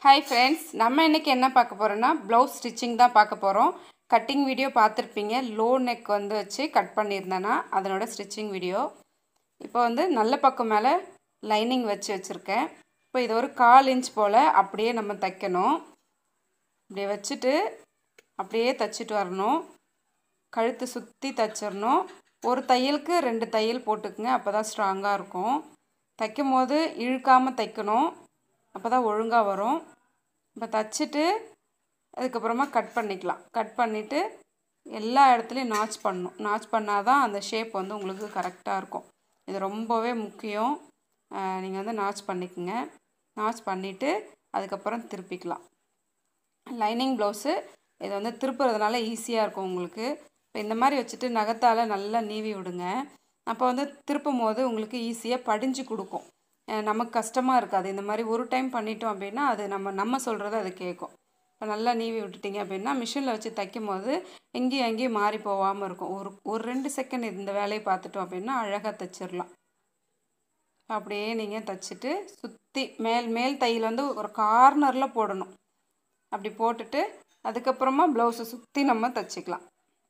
hi friends நம்ம இன்றைக்கி என்ன பார்க்க போகிறோன்னா ப்ளவுஸ் ஸ்டிச்சிங் தான் பார்க்க போகிறோம் கட்டிங் வீடியோ பார்த்துருப்பீங்க லோ நெக் வந்து வச்சு கட் பண்ணியிருந்தேன்னா அதனோட ஸ்டிச்சிங் வீடியோ இப்போ வந்து நல்ல பக்கம் மேலே லைனிங் வச்சு வச்சுருக்கேன் இப்போ இது ஒரு கால் இன்ச் போல் அப்படியே நம்ம தைக்கணும் இப்படியே வச்சுட்டு அப்படியே தைச்சிட்டு வரணும் கழுத்து சுற்றி தைச்சிடணும் ஒரு தையலுக்கு ரெண்டு தையல் போட்டுக்குங்க அப்போ தான் ஸ்ட்ராங்காக இருக்கும் தைக்கும் போது இழுக்காமல் தைக்கணும் அப்போ தான் ஒழுங்காக வரும் இப்போ தைச்சிட்டு அதுக்கப்புறமா கட் பண்ணிக்கலாம் கட் பண்ணிவிட்டு எல்லா இடத்துலையும் நாச் பண்ணணும் நாச் பண்ணால் தான் அந்த ஷேப் வந்து உங்களுக்கு கரெக்டாக இருக்கும் இது ரொம்பவே முக்கியம் நீங்கள் வந்து நாச் பண்ணிக்கோங்க நாச் பண்ணிவிட்டு அதுக்கப்புறம் திருப்பிக்கலாம் லைனிங் ப்ளவுஸு இது வந்து திருப்புறதுனால ஈஸியாக இருக்கும் உங்களுக்கு இப்போ இந்த மாதிரி வச்சுட்டு நகத்தால் நல்லா நீவி விடுங்க அப்போ வந்து திருப்பும் போது உங்களுக்கு ஈஸியாக படிஞ்சு கொடுக்கும் நமக்கு கஷ்டமாக இருக்காது இந்த மாதிரி ஒரு டைம் பண்ணிட்டோம் அப்படின்னா அது நம்ம நம்ம சொல்கிறத அது கேட்கும் இப்போ நல்லா நீவி விட்டுட்டிங்க அப்படின்னா மிஷினில் வச்சு தைக்கும் போது எங்கேயும் எங்கேயும் மாறி போகாமல் இருக்கும் ஒரு ஒரு ரெண்டு செகண்ட் இந்த வேலையை பார்த்துட்டோம் அப்படின்னா அழகாக தைச்சிடலாம் அப்படியே நீங்கள் தைச்சிட்டு சுற்றி மேல் மேல் தையல் வந்து ஒரு கார்னரில் போடணும் அப்படி போட்டுட்டு அதுக்கப்புறமா ப்ளவுஸை சுற்றி நம்ம தைச்சிக்கலாம்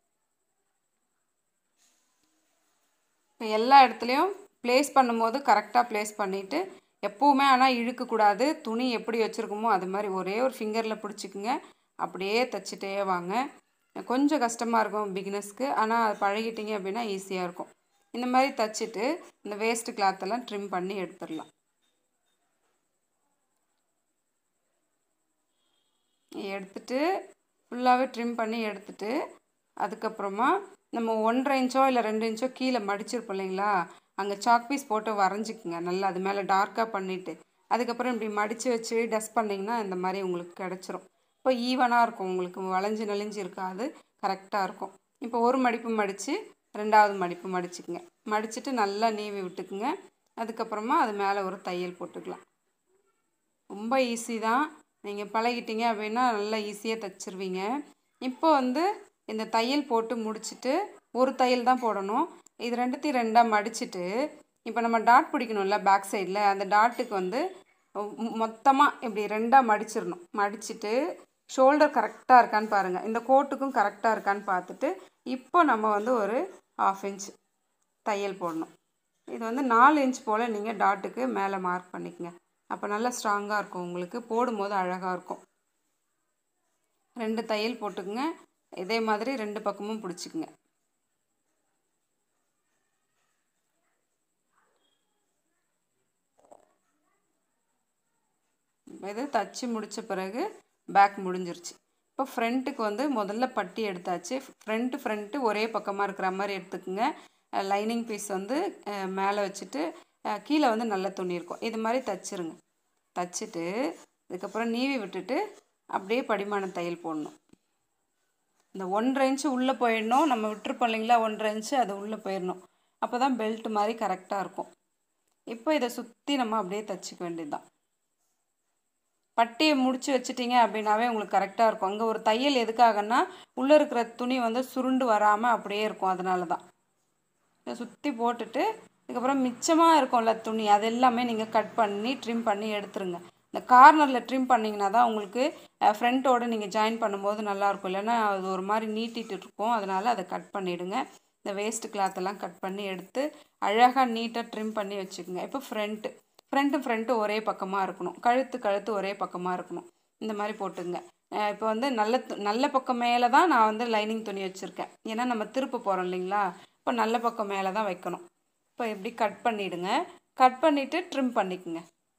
இப்போ எல்லா இடத்துலையும் ப்ளேஸ் பண்ணும்போது கரெக்டாக ப்ளேஸ் பண்ணிவிட்டு எப்போவுமே ஆனால் இழுக்கக்கூடாது துணி எப்படி வச்சுருக்கோமோ அது மாதிரி ஒரே ஒரு ஃபிங்கரில் பிடிச்சிக்குங்க அப்படியே தைச்சிட்டே வாங்க கொஞ்சம் கஷ்டமாக இருக்கும் பிகினஸ்க்கு ஆனால் அது பழகிட்டிங்க அப்படின்னா ஈஸியாக இருக்கும் இந்த மாதிரி தைச்சிட்டு இந்த வேஸ்ட்டு கிளாத்தெல்லாம் ட்ரிம் பண்ணி எடுத்துடலாம் எடுத்துட்டு ஃபுல்லாகவே ட்ரிம் பண்ணி எடுத்துட்டு அதுக்கப்புறமா நம்ம ஒன்றரை இன்ச்சோ இல்லை ரெண்டு இன்ச்சோ கீழே மடிச்சிருப்போம் இல்லைங்களா அங்கே சாக் பீஸ் போட்டு வரைஞ்சிக்குங்க நல்லா அது மேலே டார்க்காக பண்ணிவிட்டு அதுக்கப்புறம் இப்படி மடித்து வச்சு டஸ்ட் பண்ணிங்கன்னா இந்த மாதிரி உங்களுக்கு கிடச்சிரும் இப்போ ஈவனாக இருக்கும் உங்களுக்கு வளைஞ்சு நெளிஞ்சு இருக்காது கரெக்டாக இருக்கும் இப்போ ஒரு மடிப்பு மடித்து ரெண்டாவது மடிப்பு மடிச்சுக்குங்க மடிச்சுட்டு நல்லா நீவி விட்டுக்குங்க அதுக்கப்புறமா அது மேலே ஒரு தையல் போட்டுக்கலாம் ரொம்ப ஈஸி தான் நீங்கள் பழகிட்டீங்க அப்படின்னா நல்லா ஈஸியாக தைச்சிருவீங்க இப்போ வந்து இந்த தையல் போட்டு முடிச்சுட்டு ஒரு தையல் தான் போடணும் இது ரெண்டுத்தையும் ரெண்டாக மடிச்சுட்டு இப்போ நம்ம டாட் பிடிக்கணும்ல பேக் சைடில் அந்த டாட்டுக்கு வந்து மொத்தமாக இப்படி ரெண்டாக மடிச்சிடணும் மடிச்சுட்டு ஷோல்டர் கரெக்டாக இருக்கான்னு பாருங்கள் இந்த கோட்டுக்கும் கரெக்டாக இருக்கான்னு பார்த்துட்டு இப்போ நம்ம வந்து ஒரு ஆஃப் இன்ச் தையல் போடணும் இது வந்து நாலு இன்ச் போல் நீங்கள் டாட்டுக்கு மேலே மார்க் பண்ணிக்கங்க அப்போ நல்லா ஸ்ட்ராங்காக இருக்கும் உங்களுக்கு போடும்போது அழகாக இருக்கும் ரெண்டு தையல் போட்டுக்குங்க இதே மாதிரி ரெண்டு பக்கமும் பிடிச்சிக்குங்க இது தச்சு முடித்த பிறகு பேக் முடிஞ்சிருச்சு இப்போ ஃப்ரண்ட்டுக்கு வந்து முதல்ல பட்டி எடுத்தாச்சு ஃப்ரண்ட்டு ஃப்ரண்ட்டு ஒரே பக்கமாக இருக்கிற மாதிரி எடுத்துக்கோங்க லைனிங் பீஸ் வந்து மேலே வச்சுட்டு கீழே வந்து நல்ல துணி இருக்கும் இது மாதிரி தச்சுருங்க தச்சுட்டு அதுக்கப்புறம் நீவி விட்டுட்டு அப்படியே படிமான தையல் போடணும் இந்த ஒன்றரை இன்ச்சு உள்ளே போயிடணும் நம்ம விட்டுருப்போம் இல்லைங்களா ஒன்றரை இன்ச்சு அது உள்ளே போயிடணும் அப்போ தான் பெல்ட் மாதிரி கரெக்டாக இருக்கும் இப்போ இதை சுற்றி நம்ம அப்படியே தச்சுக்க வேண்டியது தான் பட்டியை முடிச்சு வச்சிட்டிங்க அப்படின்னாவே உங்களுக்கு கரெக்டாக இருக்கும் அங்கே ஒரு தையல் எதுக்காகன்னா உள்ளே இருக்கிற துணி வந்து சுருண்டு வராமல் அப்படியே இருக்கும் அதனால தான் இதை சுற்றி போட்டுட்டு அதுக்கப்புறம் மிச்சமாக இருக்கும்ல துணி அது எல்லாமே நீங்கள் கட் பண்ணி ட்ரிம் பண்ணி எடுத்துருங்க இந்த கார்னரில் ட்ரிம் பண்ணிங்கன்னா தான் உங்களுக்கு ஃப்ரண்ட்டோடு நீங்கள் ஜாயின் பண்ணும்போது நல்லாயிருக்கும் இல்லைன்னா அது ஒரு மாதிரி நீட்டிட்டு இருக்கும் அதனால் அதை கட் பண்ணிவிடுங்க இந்த வேஸ்ட் கிளாத்தெல்லாம் கட் பண்ணி எடுத்து அழகாக நீட்டாக ட்ரிம் பண்ணி வச்சுக்கோங்க இப்போ ஃப்ரண்ட்டு ஃப்ரண்ட்டு ஃப்ரண்ட்டு ஒரே பக்கமாக இருக்கணும் கழுத்து கழுத்து ஒரே பக்கமாக இருக்கணும் இந்த மாதிரி போட்டுங்க இப்போ வந்து நல்ல நல்ல பக்கம் மேலே தான் நான் வந்து லைனிங் துணி வச்சுருக்கேன் ஏன்னா நம்ம திருப்ப போகிறோம் இல்லைங்களா இப்போ நல்ல பக்கம் மேலே தான் வைக்கணும் இப்போ எப்படி கட் பண்ணிவிடுங்க கட் பண்ணிவிட்டு ட்ரிம் பண்ணிக்கோங்க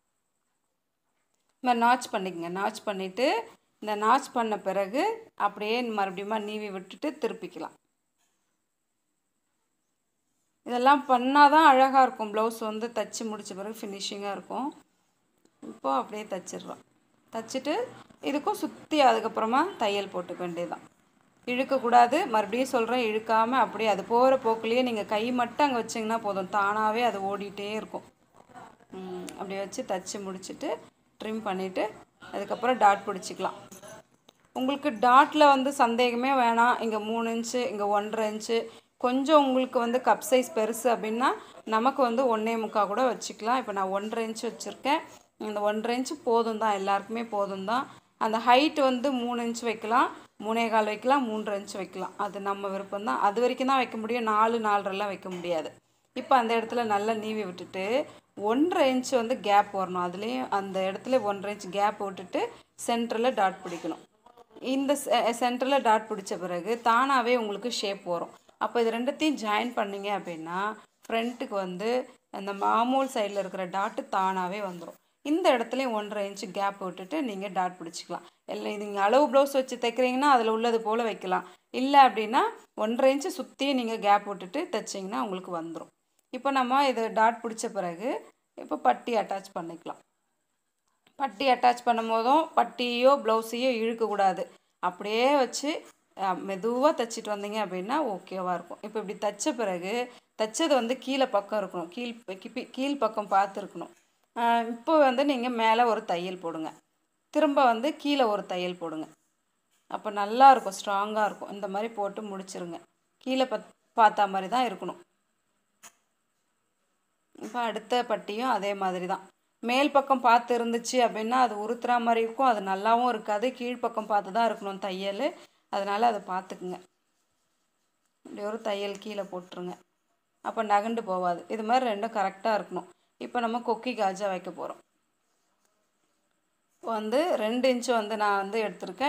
இந்த நாச் பண்ணிக்கங்க நாச் பண்ணிவிட்டு இந்த நாச் பண்ண பிறகு அப்படியே மறுபடியும் நீவி விட்டுட்டு திருப்பிக்கலாம் இதெல்லாம் பண்ணால் தான் அழகாக இருக்கும் ப்ளவுஸ் வந்து தைச்சி முடித்த பிறகு ஃபினிஷிங்காக இருக்கும் இப்போது அப்படியே தைச்சிடுறோம் தைச்சிட்டு இதுக்கும் சுற்றி அதுக்கப்புறமா தையல் போட்டுக்க வேண்டியதுதான் இழுக்கக்கூடாது மறுபடியும் சொல்கிறேன் இழுக்காமல் அப்படியே அது போகிற போக்குலேயே நீங்கள் கை மட்டும் அங்கே வச்சிங்கன்னா போதும் தானாகவே அது ஓடிட்டே இருக்கும் அப்படி வச்சு தைச்சி முடிச்சுட்டு ட்ரிம் பண்ணிவிட்டு அதுக்கப்புறம் டாட் பிடிச்சிக்கலாம் உங்களுக்கு டாட்டில் வந்து சந்தேகமே வேணாம் இங்கே மூணு இன்ச்சு இங்கே ஒன்றரை இன்ச்சு கொஞ்சம் உங்களுக்கு வந்து கப் சைஸ் பெருசு அப்படின்னா நமக்கு வந்து ஒன்றே முக்கால் கூட வச்சுக்கலாம் இப்போ நான் ஒன்றரை இன்ச்சு வச்சுருக்கேன் இந்த ஒன்றரை இன்ச்சு போதும் தான் எல்லாருக்குமே போதும் தான் அந்த ஹைட் வந்து மூணு இன்ச் வைக்கலாம் மூணே கால் வைக்கலாம் மூன்றரை இன்ச் வைக்கலாம் அது நம்ம விருப்பம் தான் அது வரைக்கும் தான் வைக்க முடியும் நாலு நாலரெல்லாம் வைக்க முடியாது இப்போ அந்த இடத்துல நல்லா நீவி விட்டுட்டு ஒன்றரை இன்ச் வந்து கேப் வரணும் அதுலேயும் அந்த இடத்துல ஒன்றரை இன்ச் கேப் விட்டுட்டு சென்டரில் டாட் பிடிக்கணும் இந்த சென்டரில் டாட் பிடிச்ச பிறகு தானாகவே உங்களுக்கு ஷேப் வரும் அப்போ இது ரெண்டுத்தையும் ஜாயின் பண்ணீங்க அப்படின்னா ஃப்ரண்ட்டுக்கு வந்து அந்த மாமூல் சைடில் இருக்கிற டாட்டு தானாகவே வந்துடும் இந்த இடத்துலையும் ஒன்றரை இன்ச்சு கேப் விட்டுட்டு நீங்கள் டாட் பிடிச்சிக்கலாம் இல்லை நீங்கள் அளவு ப்ளவுஸ் வச்சு தைக்கிறீங்கன்னா அதில் உள்ளது போல் வைக்கலாம் இல்லை அப்படின்னா ஒன்றரை இன்ச்சு சுற்றியும் நீங்கள் கேப் விட்டுட்டு தைச்சிங்கன்னா உங்களுக்கு வந்துடும் இப்போ நம்ம இது டாட் பிடிச்ச பிறகு இப்போ பட்டி அட்டாச் பண்ணிக்கலாம் பட்டி அட்டாச் பண்ணும் போதும் பட்டியோ ப்ளவுஸையோ இழுக்கக்கூடாது அப்படியே வச்சு மெதுவாக தைச்சிட்டு வந்தீங்க அப்படின்னா ஓகேவாக இருக்கும் இப்போ இப்படி தைச்ச பிறகு தைச்சது வந்து கீழே பக்கம் இருக்கணும் கீழ் கிப்பி கீழ் பக்கம் பார்த்து இருக்கணும் இப்போ வந்து நீங்கள் மேலே ஒரு தையல் போடுங்க திரும்ப வந்து கீழே ஒரு தையல் போடுங்க அப்போ நல்லா இருக்கும் ஸ்ட்ராங்காக இருக்கும் இந்த மாதிரி போட்டு முடிச்சிருங்க கீழே பத் பார்த்தா மாதிரி தான் இருக்கணும் இப்போ அடுத்த பட்டியும் அதே மாதிரி தான் மேல் பக்கம் பார்த்து இருந்துச்சு அப்படின்னா அது உறுத்துற மாதிரி இருக்கும் அது நல்லாவும் இருக்காது கீழ்ப்பக்கம் பார்த்து தான் இருக்கணும் தையல் அதனால் அதை பார்த்துக்குங்க இப்படி ஒரு தையல் கீழே போட்டுருங்க அப்போ நகண்டு போகாது இது மாதிரி ரெண்டும் கரெக்டாக இருக்கணும் இப்போ நம்ம கொக்கி காஜா வைக்க போகிறோம் வந்து ரெண்டு இன்ச்சு வந்து நான் வந்து எடுத்திருக்கேன்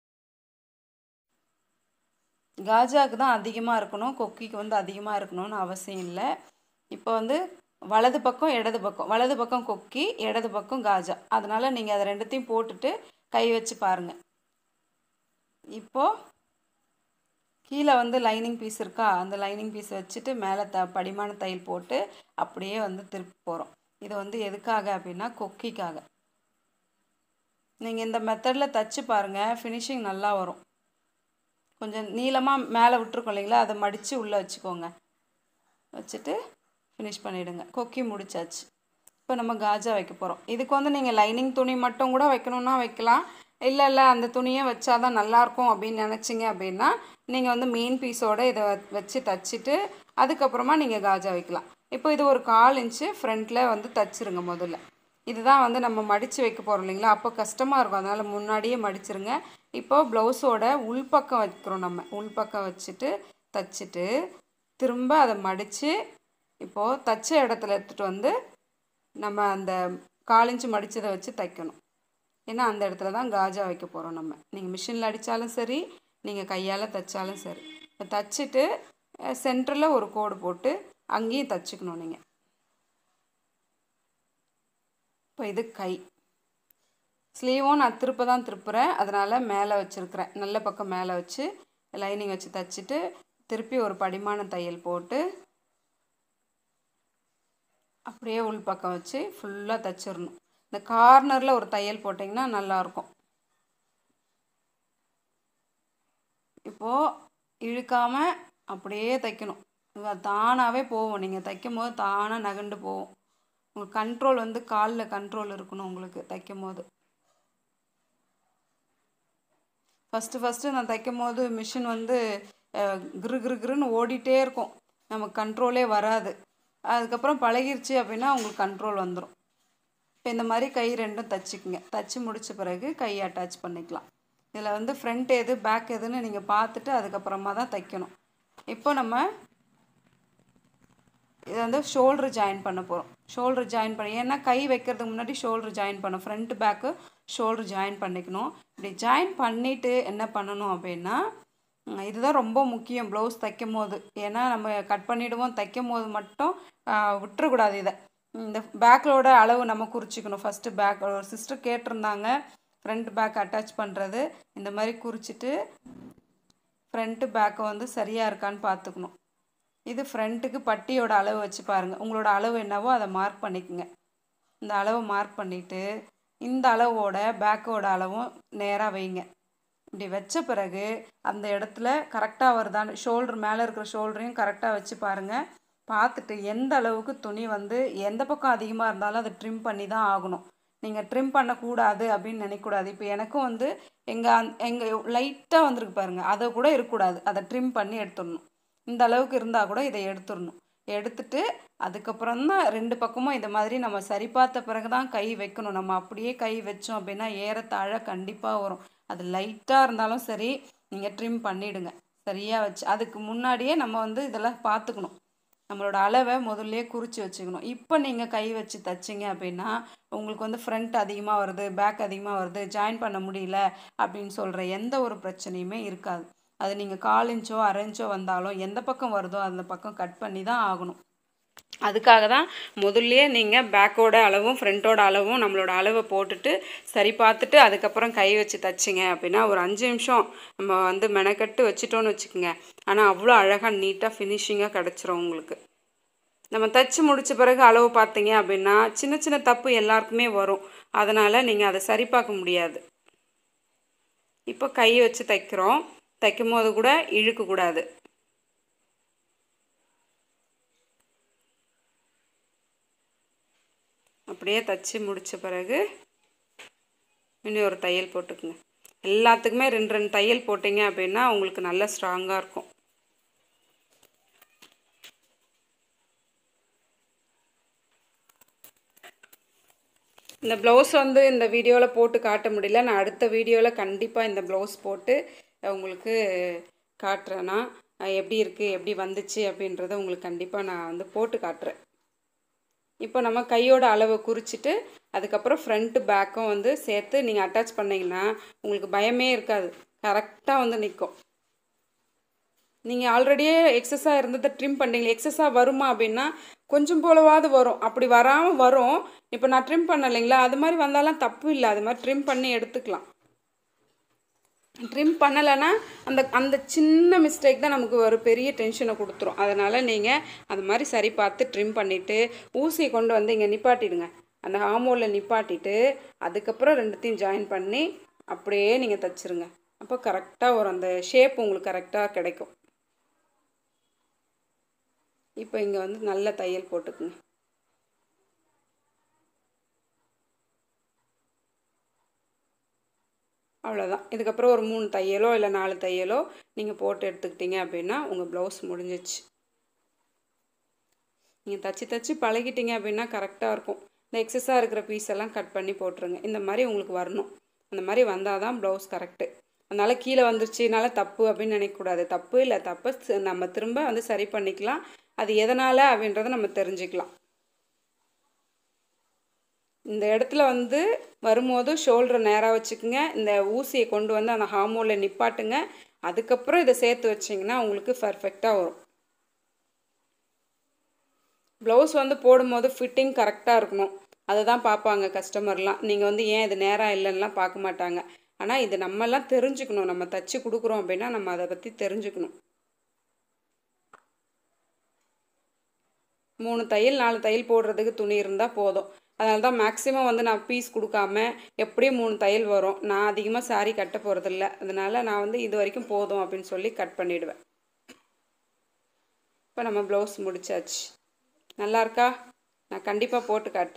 காஜாவுக்கு தான் அதிகமாக இருக்கணும் கொக்கிக்கு வந்து அதிகமாக இருக்கணும்னு அவசியம் இல்லை இப்போ வந்து வலது பக்கம் இடது பக்கம் வலது பக்கம் கொக்கி இடது பக்கம் காஜா அதனால் நீங்கள் அதை ரெண்டுத்தையும் போட்டுட்டு கை வச்சு பாருங்கள் இப்போது கீழே வந்து லைனிங் பீஸ் இருக்கா அந்த லைனிங் பீஸ் வச்சுட்டு மேலே த படிமான தையல் போட்டு அப்படியே வந்து திருப்பி போகிறோம் இது வந்து எதுக்காக அப்படின்னா கொக்கிக்காக நீங்கள் இந்த மெத்தடில் தைச்சு பாருங்கள் ஃபினிஷிங் நல்லா வரும் கொஞ்சம் நீளமாக மேலே விட்டுருக்கோம் இல்லைங்களா அதை மடித்து உள்ளே வச்சுக்கோங்க வச்சுட்டு ஃபினிஷ் பண்ணிவிடுங்க கொக்கி முடிச்சாச்சு இப்போ நம்ம காஜா வைக்க போகிறோம் இதுக்கு வந்து நீங்கள் லைனிங் துணி மட்டும் கூட வைக்கணுன்னா வைக்கலாம் இல்லை இல்லை அந்த துணியை வச்சா தான் நல்லாயிருக்கும் அப்படின்னு நினச்சிங்க அப்படின்னா நீங்கள் வந்து மெயின் பீஸோட இதை வச்சு தச்சுட்டு அதுக்கப்புறமா நீங்கள் காஜா வைக்கலாம் இப்போ இது ஒரு கால் இன்ச்சு ஃப்ரண்ட்டில் வந்து தச்சுருங்க முதல்ல இதுதான் வந்து நம்ம மடித்து வைக்க போகிறோம் இல்லைங்களா அப்போ கஷ்டமாக இருக்கும் அதனால் முன்னாடியே மடிச்சிருங்க இப்போ ப்ளவுஸோட உள்பக்கம் வைக்கிறோம் நம்ம உள்பக்கம் வச்சுட்டு தச்சுட்டு திரும்ப அதை மடித்து இப்போது தச்ச இடத்துல எடுத்துகிட்டு வந்து நம்ம அந்த காலிஞ்சு மடித்ததை வச்சு தைக்கணும் ஏன்னா அந்த இடத்துல தான் காஜா வைக்க போகிறோம் நம்ம நீங்கள் மிஷினில் அடித்தாலும் சரி நீங்கள் கையால் தைச்சாலும் சரி இப்போ தச்சுட்டு சென்டரில் ஒரு கோடு போட்டு அங்கேயும் தச்சுக்கணும் நீங்கள் இப்போ இது கை ஸ்லீவும் நான் திருப்ப தான் திருப்புறேன் அதனால் மேலே வச்சுருக்கிறேன் நல்ல பக்கம் மேலே வச்சு லைனிங் வச்சு தச்சுட்டு திருப்பி ஒரு படிமான தையல் போட்டு அப்படியே உள் பக்கம் வச்சு ஃபுல்லாக தைச்சிடணும் இந்த கார்னரில் ஒரு தையல் போட்டிங்கன்னா நல்லாயிருக்கும் இப்போது இழுக்காமல் அப்படியே தைக்கணும் தானாகவே போகும் நீங்கள் தைக்கும் போது தானாக நகண்டு போகும் உங்களுக்கு கண்ட்ரோல் வந்து காலில் கண்ட்ரோல் இருக்கணும் உங்களுக்கு தைக்கும் போது ஃபஸ்ட்டு ஃபஸ்ட்டு நான் தைக்கும் போது மிஷின் வந்து கிரு கிரு கிருன்னு ஓடிட்டே இருக்கும் நமக்கு கண்ட்ரோலே வராது அதுக்கப்புறம் பழகிருச்சு அப்படின்னா உங்களுக்கு கண்ட்ரோல் வந்துடும் இப்போ இந்த மாதிரி கை ரெண்டும் தச்சுக்குங்க தச்சு முடித்த பிறகு கை அட்டாச் பண்ணிக்கலாம் இதில் வந்து ஃப்ரண்ட் எது பேக் எதுன்னு நீங்கள் பார்த்துட்டு அதுக்கப்புறமா தான் தைக்கணும் இப்போ நம்ம இதை வந்து ஷோல்ட்ரு ஜாயின் பண்ண போகிறோம் ஷோல்ட்ரு ஜாயின் பண்ணி ஏன்னா கை வைக்கிறதுக்கு முன்னாடி ஷோல்ட்ரு ஜாயின் பண்ணணும் ஃப்ரண்ட் பேக்கு ஷோல்ட்ரு ஜாயின் பண்ணிக்கணும் இப்படி ஜாயின் பண்ணிவிட்டு என்ன பண்ணணும் அப்படின்னா இதுதான் ரொம்ப முக்கியம் ப்ளவுஸ் தைக்கும் போது ஏன்னா நம்ம கட் பண்ணிவிடுவோம் தைக்கும் போது மட்டும் விட்டுறக்கூடாது இதை இந்த பேக்கோட அளவு நம்ம குறிச்சிக்கணும் ஃபஸ்ட்டு பேக் ஒரு சிஸ்டர் கேட்டிருந்தாங்க ஃப்ரண்ட் பேக் அட்டாச் பண்ணுறது இந்த மாதிரி குறிச்சிட்டு ஃப்ரண்ட்டு பேக்கை வந்து சரியாக இருக்கான்னு பார்த்துக்கணும் இது ஃப்ரண்ட்டுக்கு பட்டியோட அளவு வச்சு பாருங்கள் உங்களோட அளவு என்னவோ அதை மார்க் பண்ணிக்கோங்க இந்த அளவு மார்க் பண்ணிவிட்டு இந்த அளவோட பேக்கோட அளவும் நேராக வைங்க இப்படி வச்ச பிறகு அந்த இடத்துல கரெக்டாக வருதான்னு ஷோல்ட்ரு மேலே இருக்கிற ஷோல்டரையும் கரெக்டாக வச்சு பாருங்கள் பார்த்துட்டு எந்த அளவுக்கு துணி வந்து எந்த பக்கம் அதிகமாக இருந்தாலும் அதை ட்ரிம் பண்ணி தான் ஆகணும் நீங்கள் ட்ரிம் பண்ணக்கூடாது அப்படின்னு நினைக்கக்கூடாது இப்போ எனக்கும் வந்து எங்கள் எங்கள் லைட்டாக வந்திருக்கு பாருங்கள் அதை கூட இருக்கக்கூடாது அதை ட்ரிம் பண்ணி எடுத்துடணும் இந்த அளவுக்கு இருந்தால் கூட இதை எடுத்துடணும் எடுத்துட்டு அதுக்கப்புறம் தான் ரெண்டு பக்கமும் இந்த மாதிரி நம்ம சரி பார்த்த பிறகு தான் கை வைக்கணும் நம்ம அப்படியே கை வச்சோம் அப்படின்னா ஏறத்தாழ கண்டிப்பாக வரும் அது லைட்டாக இருந்தாலும் சரி நீங்கள் ட்ரிம் பண்ணிவிடுங்க சரியாக வச்சு அதுக்கு முன்னாடியே நம்ம வந்து இதெல்லாம் பார்த்துக்கணும் நம்மளோட அளவை முதல்ல குறித்து வச்சுக்கணும் இப்போ நீங்கள் கை வச்சு தைச்சிங்க அப்படின்னா உங்களுக்கு வந்து ஃப்ரண்ட் அதிகமாக வருது பேக் அதிகமாக வருது ஜாயின் பண்ண முடியல அப்படின்னு சொல்கிற எந்த ஒரு பிரச்சனையுமே இருக்காது அது நீங்கள் கால் இன்ச்சோ அரை இன்ச்சோ வந்தாலும் எந்த பக்கம் வருதோ அந்த பக்கம் கட் பண்ணி தான் ஆகணும் அதுக்காக தான் முதல்லையே நீங்கள் பேக்கோட அளவும் ஃப்ரண்ட்டோட அளவும் நம்மளோட அளவை போட்டுட்டு சரி பார்த்துட்டு அதுக்கப்புறம் கை வச்சு தைச்சிங்க அப்படின்னா ஒரு அஞ்சு நிமிஷம் நம்ம வந்து மெனக்கட்டு வச்சிட்டோன்னு வச்சுக்கோங்க ஆனால் அவ்வளோ அழகாக நீட்டாக ஃபினிஷிங்காக கிடச்சிரும் உங்களுக்கு நம்ம தைச்சி முடித்த பிறகு அளவு பார்த்தீங்க அப்படின்னா சின்ன சின்ன தப்பு எல்லாருக்குமே வரும் அதனால் நீங்கள் அதை சரி பார்க்க முடியாது இப்போ கை வச்சு தைக்கிறோம் தைக்கும் போது கூட இழுக்கக்கூடாது அப்படியே தைச்சி முடித்த பிறகு இன்னும் ஒரு தையல் போட்டுக்குங்க எல்லாத்துக்குமே ரெண்டு ரெண்டு தையல் போட்டிங்க அப்படின்னா உங்களுக்கு நல்ல ஸ்ட்ராங்காக இருக்கும் இந்த ப்ளவுஸ் வந்து இந்த வீடியோவில் போட்டு காட்ட முடியல நான் அடுத்த வீடியோவில் கண்டிப்பாக இந்த ப்ளவுஸ் போட்டு உங்களுக்கு காட்டுறேன்னா எப்படி இருக்குது எப்படி வந்துச்சு அப்படின்றத உங்களுக்கு கண்டிப்பாக நான் வந்து போட்டு காட்டுறேன் இப்போ நம்ம கையோட அளவை குறிச்சிட்டு அதுக்கப்புறம் ஃப்ரண்ட்டு பேக்கும் வந்து சேர்த்து நீங்கள் அட்டாச் பண்ணிங்கன்னா உங்களுக்கு பயமே இருக்காது கரெக்டாக வந்து நிற்கும் நீங்கள் ஆல்ரெடியே எக்ஸஸாக இருந்ததை ட்ரிம் பண்ணீங்க எக்ஸஸாக வருமா அப்படின்னா கொஞ்சம் போலவாது வரும் அப்படி வராமல் வரும் இப்போ நான் ட்ரிம் பண்ண இல்லைங்களா அது மாதிரி வந்தாலும் தப்பு இல்லை அது மாதிரி ட்ரிம் பண்ணி எடுத்துக்கலாம் ட்ரிம் பண்ணலைன்னா அந்த அந்த சின்ன மிஸ்டேக் தான் நமக்கு ஒரு பெரிய டென்ஷனை கொடுத்துரும் அதனால் நீங்கள் அது மாதிரி சரி பார்த்து ட்ரிம் பண்ணிவிட்டு ஊசியை கொண்டு வந்து இங்கே நிப்பாட்டிடுங்க அந்த ஹார்மோனில் நிப்பாட்டிட்டு அதுக்கப்புறம் ரெண்டுத்தையும் ஜாயின் பண்ணி அப்படியே நீங்கள் தைச்சிருங்க அப்போ கரெக்டாக வரும் அந்த ஷேப் உங்களுக்கு கரெக்டாக கிடைக்கும் இப்போ இங்கே வந்து நல்ல தையல் போட்டுக்குங்க அவ்வளோதான் இதுக்கப்புறம் ஒரு மூணு தையலோ இல்லை நாலு தையலோ நீங்கள் போட்டு எடுத்துக்கிட்டீங்க அப்படின்னா உங்கள் ப்ளவுஸ் முடிஞ்சிச்சு நீங்கள் தச்சு தச்சு பழகிட்டீங்க அப்படின்னா கரெக்டாக இருக்கும் இந்த எக்ஸஸாக இருக்கிற பீஸ் எல்லாம் கட் பண்ணி போட்டுருங்க இந்த மாதிரி உங்களுக்கு வரணும் அந்த மாதிரி வந்தால் தான் ப்ளவுஸ் கரெக்டு அதனால் கீழே வந்துருச்சுனால தப்பு அப்படின்னு நினைக்கக்கூடாது தப்பு இல்லை தப்பு நம்ம திரும்ப வந்து சரி பண்ணிக்கலாம் அது எதனால் அப்படின்றத நம்ம தெரிஞ்சுக்கலாம் இந்த இடத்துல வந்து வரும்போது ஷோல்டரை நேராக வச்சுக்கோங்க இந்த ஊசியை கொண்டு வந்து அந்த ஹார்மோனில் நிப்பாட்டுங்க அதுக்கப்புறம் இதை சேர்த்து வச்சிங்கன்னா உங்களுக்கு பர்ஃபெக்டாக வரும் ப்ளவுஸ் வந்து போடும்போது ஃபிட்டிங் கரெக்டாக இருக்கணும் அதை தான் பார்ப்பாங்க கஸ்டமர்லாம் நீங்கள் வந்து ஏன் இது நேராக இல்லைன்னுலாம் பார்க்க மாட்டாங்க ஆனால் இது நம்மலாம் தெரிஞ்சுக்கணும் நம்ம தச்சு கொடுக்குறோம் அப்படின்னா நம்ம அதை பற்றி தெரிஞ்சுக்கணும் மூணு தையல் நாலு தையல் போடுறதுக்கு துணி இருந்தால் போதும் அதனால தான் மேக்ஸிமம் வந்து நான் பீஸ் கொடுக்காம எப்படியும் மூணு தையல் வரும் நான் அதிகமாக சாரீ கட்ட போகிறதில்ல அதனால் நான் வந்து இது வரைக்கும் போதும் அப்படின்னு சொல்லி கட் பண்ணிவிடுவேன் இப்போ நம்ம ப்ளவுஸ் முடிச்சாச்சு நல்லா இருக்கா நான் கண்டிப்பாக போட்டு காட்டுறேன்